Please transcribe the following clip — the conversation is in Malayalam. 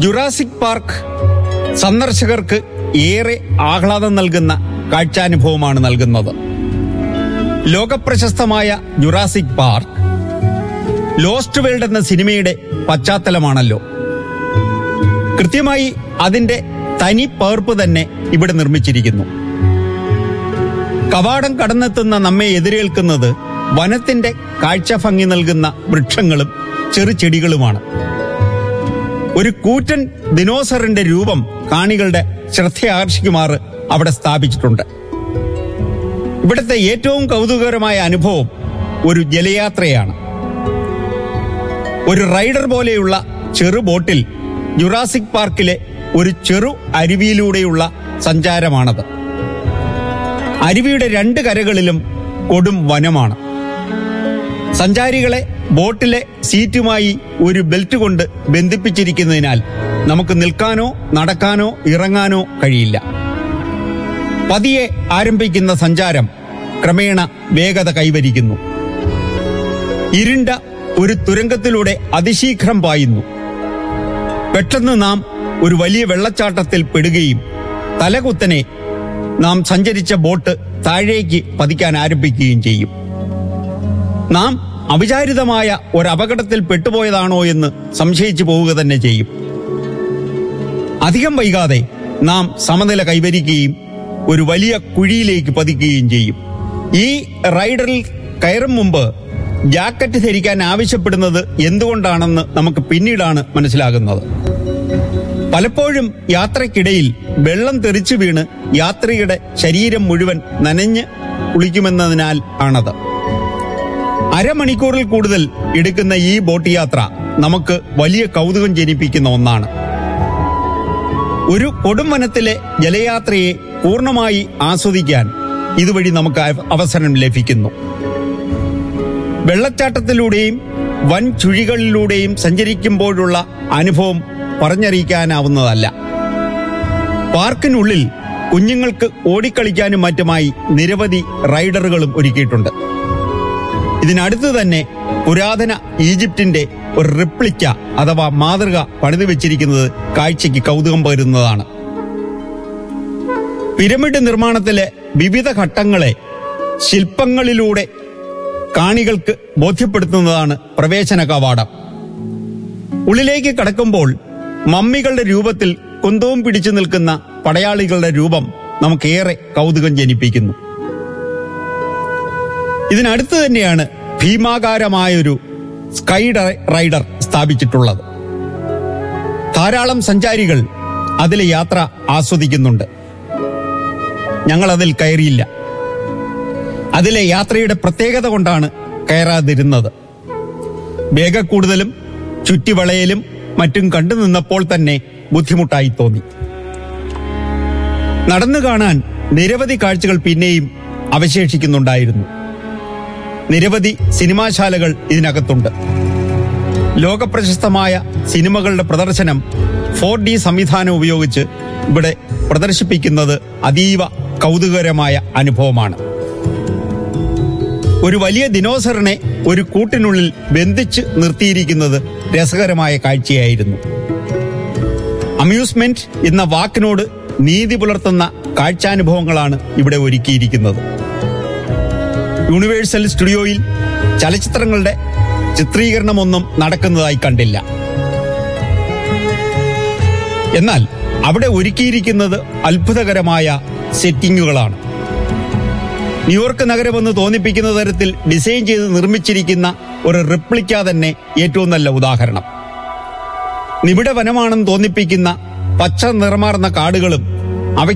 ജുറാസിക് പാർക്ക് സന്ദർശകർക്ക് ഏറെ ആഹ്ലാദം നൽകുന്ന കാഴ്ചാനുഭവമാണ് നൽകുന്നത് ലോകപ്രശസ്തമായ ജുറാസിക് പാർക്ക് ലോസ്റ്റ് വേൾഡ് എന്ന സിനിമയുടെ പശ്ചാത്തലമാണല്ലോ കൃത്യമായി അതിന്റെ തനി പകർപ്പ് തന്നെ ഇവിടെ നിർമ്മിച്ചിരിക്കുന്നു കവാടം കടന്നെത്തുന്ന നമ്മെ എതിരേൽക്കുന്നത് വനത്തിന്റെ കാഴ്ച ഭംഗി നൽകുന്ന വൃക്ഷങ്ങളും ചെറുചെടികളുമാണ് ഒരു കൂറ്റൻ ദിനോസറിന്റെ രൂപം കാണികളുടെ ശ്രദ്ധയാകർഷിക്കുമാറ് അവിടെ സ്ഥാപിച്ചിട്ടുണ്ട് ഇവിടുത്തെ ഏറ്റവും കൗതുകകരമായ അനുഭവം ഒരു ജലയാത്രയാണ് ഒരു റൈഡർ പോലെയുള്ള ചെറു ബോട്ടിൽ ജുറാസിക് പാർക്കിലെ ഒരു ചെറു അരുവിയിലൂടെയുള്ള സഞ്ചാരമാണത് അരുവിയുടെ രണ്ട് കരകളിലും കൊടും വനമാണ് സഞ്ചാരികളെ ബോട്ടിലെ സീറ്റുമായി ഒരു ബെൽറ്റ് കൊണ്ട് ബന്ധിപ്പിച്ചിരിക്കുന്നതിനാൽ നമുക്ക് നിൽക്കാനോ നടക്കാനോ ഇറങ്ങാനോ കഴിയില്ല പതിയെ ആരംഭിക്കുന്ന സഞ്ചാരം ക്രമേണ വേഗത കൈവരിക്കുന്നു ഇരുണ്ട ഒരു തുരങ്കത്തിലൂടെ അതിശീഘ്രം പായുന്നു പെട്ടെന്ന് നാം ഒരു വലിയ വെള്ളച്ചാട്ടത്തിൽ പെടുകയും തലകുത്തനെ നാം സഞ്ചരിച്ച ബോട്ട് താഴേക്ക് പതിക്കാൻ ആരംഭിക്കുകയും ചെയ്യും നാം അവിചാരിതമായ ഒരു അപകടത്തിൽ പെട്ടുപോയതാണോ എന്ന് സംശയിച്ചു പോവുക തന്നെ ചെയ്യും അധികം വൈകാതെ നാം സമനില കൈവരിക്കുകയും ഒരു വലിയ കുഴിയിലേക്ക് പതിക്കുകയും ചെയ്യും ഈ റൈഡറിൽ കയറും മുമ്പ് ജാക്കറ്റ് ധരിക്കാൻ ആവശ്യപ്പെടുന്നത് എന്തുകൊണ്ടാണെന്ന് നമുക്ക് പിന്നീടാണ് മനസ്സിലാകുന്നത് പലപ്പോഴും യാത്രക്കിടയിൽ വെള്ളം തെറിച്ചു വീണ് യാത്രികയുടെ ശരീരം മുഴുവൻ നനഞ്ഞ് കുളിക്കുമെന്നതിനാൽ ആണത് അരമണിക്കൂറിൽ കൂടുതൽ എടുക്കുന്ന ഈ ബോട്ട് യാത്ര നമുക്ക് വലിയ കൗതുകം ജനിപ്പിക്കുന്ന ഒന്നാണ് ഒരു കൊടുംവനത്തിലെ ജലയാത്രയെ പൂർണ്ണമായി ആസ്വദിക്കാൻ ഇതുവഴി നമുക്ക് അവ- അവസരം ലഭിക്കുന്നു വെള്ളച്ചാട്ടത്തിലൂടെയും വൻ ചുഴികളിലൂടെയും സഞ്ചരിക്കുമ്പോഴുള്ള അനുഭവം പറഞ്ഞറിയിക്കാനാവുന്നതല്ല പാർക്കിനുള്ളിൽ കുഞ്ഞുങ്ങൾക്ക് ഓടിക്കളിക്കാനും മറ്റുമായി നിരവധി റൈഡറുകളും ഒരുക്കിയിട്ടുണ്ട് ഇതിനടുത്ത് തന്നെ പുരാതന ഈജിപ്തിന്റെ ഒരു റിപ്ലിക്ക അഥവാ മാതൃക പണിതു വെച്ചിരിക്കുന്നത് കാഴ്ചയ്ക്ക് കൗതുകം പകരുന്നതാണ് പിരമിഡ് നിർമ്മാണത്തിലെ വിവിധ ഘട്ടങ്ങളെ ശില്പങ്ങളിലൂടെ കാണികൾക്ക് ബോധ്യപ്പെടുത്തുന്നതാണ് പ്രവേശന കവാടം ഉള്ളിലേക്ക് കടക്കുമ്പോൾ മമ്മികളുടെ രൂപത്തിൽ കുന്തവും പിടിച്ചു നിൽക്കുന്ന പടയാളികളുടെ രൂപം നമുക്കേറെ കൗതുകം ജനിപ്പിക്കുന്നു ഇതിനടുത്ത് തന്നെയാണ് ഭീമാകാരമായൊരു സ്കൈ ഡ- റൈഡർ സ്ഥാപിച്ചിട്ടുള്ളത് ധാരാളം സഞ്ചാരികൾ അതിലെ യാത്ര ആസ്വദിക്കുന്നുണ്ട് ഞങ്ങൾ അതിൽ കയറിയില്ല അതിലെ യാത്രയുടെ പ്രത്യേകത കൊണ്ടാണ് കയറാതിരുന്നത് വേഗക്കൂടുതലും ചുറ്റിവളയലും മറ്റും കണ്ടു നിന്നപ്പോൾ തന്നെ ബുദ്ധിമുട്ടായി തോന്നി നടന്നു കാണാൻ നിരവധി കാഴ്ചകൾ പിന്നെയും അവശേഷിക്കുന്നുണ്ടായിരുന്നു നിരവധി സിനിമാശാലകൾ ഇതിനകത്തുണ്ട് ലോകപ്രശസ്തമായ സിനിമകളുടെ പ്രദർശനം ഫോർ ഡി സംവിധാനം ഉപയോഗിച്ച് ഇവിടെ പ്രദർശിപ്പിക്കുന്നത് അതീവ കൗതുകകരമായ അനുഭവമാണ് ഒരു വലിയ ദിനോസറിനെ ഒരു കൂട്ടിനുള്ളിൽ ബന്ധിച്ച് നിർത്തിയിരിക്കുന്നത് രസകരമായ കാഴ്ചയായിരുന്നു അമ്യൂസ്മെന്റ് എന്ന വാക്കിനോട് നീതി പുലർത്തുന്ന കാഴ്ചാനുഭവങ്ങളാണ് ഇവിടെ ഒരുക്കിയിരിക്കുന്നത് യൂണിവേഴ്സൽ സ്റ്റുഡിയോയിൽ ചലച്ചിത്രങ്ങളുടെ ചിത്രീകരണമൊന്നും നടക്കുന്നതായി കണ്ടില്ല എന്നാൽ അവിടെ ഒരുക്കിയിരിക്കുന്നത് അത്ഭുതകരമായ സെറ്റിങ്ങുകളാണ് ന്യൂയോർക്ക് നഗരമെന്ന് തോന്നിപ്പിക്കുന്ന തരത്തിൽ ഡിസൈൻ ചെയ്ത് നിർമ്മിച്ചിരിക്കുന്ന ഒരു റിപ്ലിക്ക തന്നെ ഏറ്റവും നല്ല ഉദാഹരണം നിബിഡ വനമാണെന്ന് തോന്നിപ്പിക്കുന്ന പച്ച നിറമാർന്ന കാടുകളും